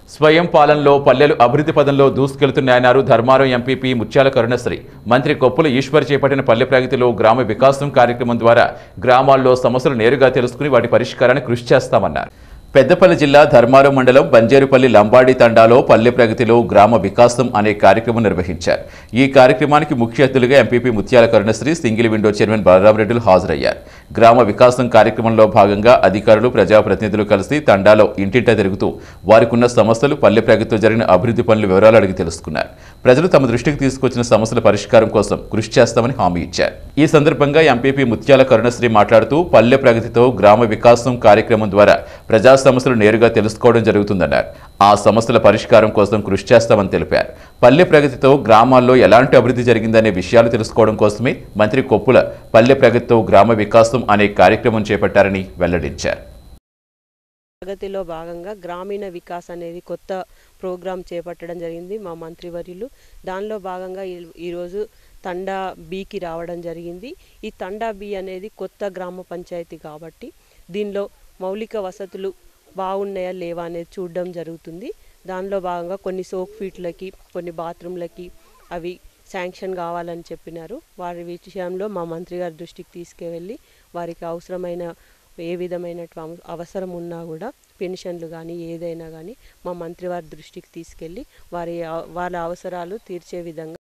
స్వయం పాలనలో పల్లెలు అభివృద్ధి పదంలో దూసుకెళ్తున్నాయన్నారు ధర్మారం ఎంపీపీ ముత్యాల కరుణశ్రీ మంత్రి కొప్పుల ఈశ్వర్ చేపట్టిన పల్లె ప్రగతిలో గ్రామ వికాసం కార్యక్రమం ద్వారా గ్రామాల్లో సమస్యలు నేరుగా తెలుసుకుని వాటి పరిష్కారానికి కృషి చేస్తామన్నారు పెద్దపల్లి జిల్లా ధర్మారం మండలం బంజేరుపల్లి లంబాడి తండాలో పల్లె ప్రగతిలో గ్రామ వికాసం అనే కార్యక్రమం నిర్వహించారు ఈ కార్యక్రమానికి ముఖ్య అతిథులుగా MPP Mutyala Karunasri single window chairman బలరామరెడ్డిలు హాజరయ్యారు గ్రామ వికాసం కార్యక్రమంలో భాగంగా అధికారులు ప్రజాప్రతినిధులు కలిసి తండాలో ఇంటింటా తిరుగుతూ వారికున్న సమస్యలు పల్లె ప్రగతితో జరిగిన అభివృద్ధి పనుల వివరాలు అడిగి తెలుసుకున్నారు ప్రజలు తమ దృష్టికి తీసుకొచ్చిన సమస్యల పరిష్కారం కోసం కృషి చేస్తామని హామీ ఇచ్చారు ఈ సందర్భంగా ఎంపీపీ ముత్యాల కరుణశ్రీ మాట్లాడుతూ పల్లె ప్రగతితో గ్రామ వికాసం కార్యక్రమం ద్వారా ప్రజా సమస్యలు నేరుగా తెలుసుకోవడం జరుగుతుందన్నారు ఆ సమస్యల పరిష్కారం కోసం కృషి చేస్తామని తెలిపారు పల్లె ప్రగతితో గ్రామాల్లో ఎలాంటి అభివృద్ధి జరిగిందనే విషయాలు తెలుసుకోవడం కోసమే మంత్రి కొప్పుల పల్లె ప్రగతితో గ్రామ వికాసం అనే కార్యక్రమం చేపట్టారని వెల్లడించారు ప్రగతిలో భాగంగా గ్రామీణ వికాస్ అనేది కొత్త ప్రోగ్రాం చేపట్టడం జరిగింది మా మంత్రివర్యులు దానిలో భాగంగా ఈ- ఈరోజు తండా బికి రావడం జరిగింది ఈ తండా బి అనేది కొత్త గ్రామ పంచాయతీ కాబట్టి దీనిలో మౌలిక వసతులు బాగున్నాయా లేవా అనేది చూడడం జరుగుతుంది దానిలో భాగంగా కొన్ని సోక్ ఫీట్లకి కొన్ని బాత్రూమ్లకి అవి శాంక్షన్ కావాలని చెప్పినారు వారి విషయంలో మా మంత్రి గారి దృష్టికి తీసుకువెళ్ళి వారికి అవసరమైన ఏ విధమైన అవసరం ఉన్నా కూడా పెన్షన్లు కానీ ఏదైనా కానీ మా మంత్రి వారి దృష్టికి తీసుకెళ్ళి వారి అవ- వాళ్ళ అవసరాలు తీర్చే విధంగా